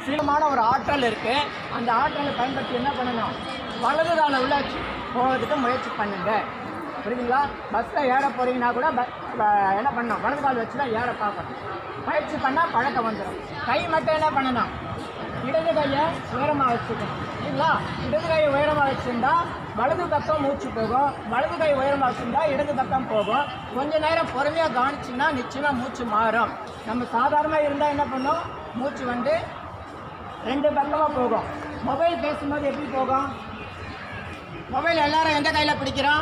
சீலமான ஒரு ஆற்றல் இருக்குது அந்த ஆற்றலை பயன்படுத்தி என்ன பண்ணணும் வலது கால உள்ள போகிறதுக்கு முயற்சி பண்ணுங்க புரியுதுங்களா பஸ்ஸில் ஏற போகிறீங்கன்னா கூட ப- ப- என்ன பண்ணணும் வலது கால் வச்சு தான் ஏற பார்க்கணும் பயிற்சி பண்ணால் பழக்கம் வந்துடும் கை மட்டும் என்ன பண்ணணும் இடது கையை உயரமாக வச்சுக்கணும் சரிங்களா இடது கையை உயரமாக வச்சுருந்தா வலது பக்கம் மூச்சு போகும் வலது கை உயரமாக வச்சுருந்தா இடது பக்கம் போகும் கொஞ்ச நேரம் பொறுமையாக கவனிச்சிங்கன்னா நிச்சயமாக மூச்சு மாறும் நம்ம சாதாரணமாக இருந்தால் என்ன பண்ணோம் மூச்சு வந்து ரெண்டு பக்கமாக போகும் மொபைல் பேசும்போது எப்படி போகும் மொபைல் எல்லாரும் எந்த கையில் பிடிக்கிறோம்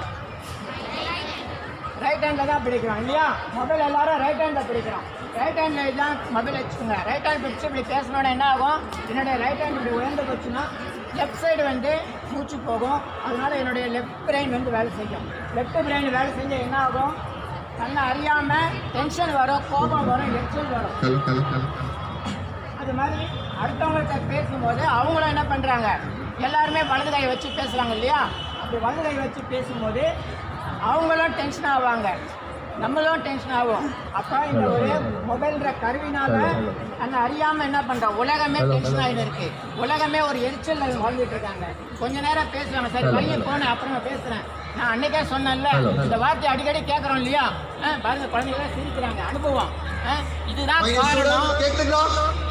ரைட் ஹேண்டில் தான் பிடிக்கிறோம் இல்லையா மொபைல் எல்லாரும் ரைட் ஹேண்டில் பிடிக்கிறோம் ரைட் ஹேண்டில் தான் மொபைல் வச்சுக்கோங்க ரைட் ஹேண்ட் பிடிச்சி இப்படி பேசினோட என்ன ஆகும் என்னுடைய ரைட் ஹேண்ட் இப்படி உயர்ந்து போச்சுன்னா லெஃப்ட் சைடு வந்து மூச்சு போகும் அதனால என்னுடைய லெஃப்ட் பிரெயின் வந்து வேலை செய்யும் லெஃப்ட் பிரெயின் வேலை செஞ்சால் என்ன ஆகும் தன்னை அறியாமல் டென்ஷன் வரும் கோபம் வரும் எரிச்சல் வரும் அது மாதிரி அடுத்தவங்கள்ட்ட பேசும்போது அவங்களும் என்ன பண்ணுறாங்க எல்லாருமே வலது கையை வச்சு பேசுகிறாங்க இல்லையா அப்படி வலது கை வச்சு பேசும்போது அவங்களும் டென்ஷன் ஆவாங்க நம்மளும் டென்ஷன் ஆகும் அப்போ இந்த ஒரு மொபைல்ன்ற கருவினால அந்த அறியாமல் என்ன பண்ணுறோம் உலகமே டென்ஷன் ஆகிட்டு இருக்கு உலகமே ஒரு எரிச்சல் வாழ்ந்துட்டு இருக்காங்க கொஞ்ச நேரம் பேசுவாங்க சரி வெளியே போனேன் அப்புறமா பேசுகிறேன் நான் அன்னைக்கே சொன்னேன்ல இந்த வார்த்தை அடிக்கடி கேட்குறோம் இல்லையா ஆ, பாருங்க குழந்தைங்க சிரிக்கிறாங்க அனுபவம் ஆ, இதுதான் பையன் காரணம் student, கேக்குதுங்களா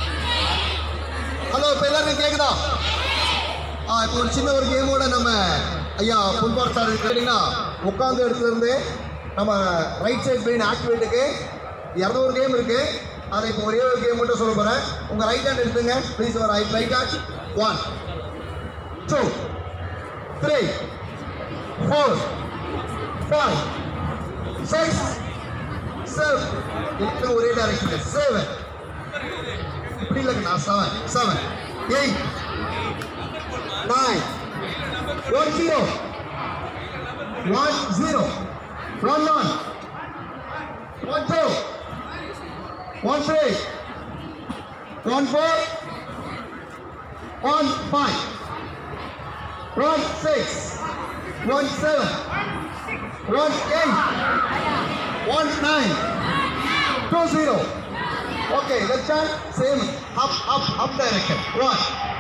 ஹலோ இப்போ எல்லாருக்கும் கேக்குதா ஆ இப்போ ஒரு சின்ன ஒரு கேமோட நம்ம ஐயா ஃபுட்பால் சார் கேட்டிங்கன்னா உட்காந்து இடத்துல இருந்து நம்ம ரைட் சைட் பிரெயின் ஆக்டிவேட்டுக்கு இரநூறு கேம் இருக்கு அதை இப்போ ஒரே ஒரு கேம் மட்டும் சொல்ல போகிறேன் உங்கள் ரைட் ஹேண்ட் எடுத்துங்க ப்ளீஸ் ஒரு right right hand one two three four five six seven எல்லாரும் ஒரே டைரக்ஷன் செவன் இப்படி இல்லைங்கண்ணா seven seven eight nine one zero one zero one one one two one three one four one five one six one seven one eight one nine two zero Okay, let's try same up, up, up direction. One,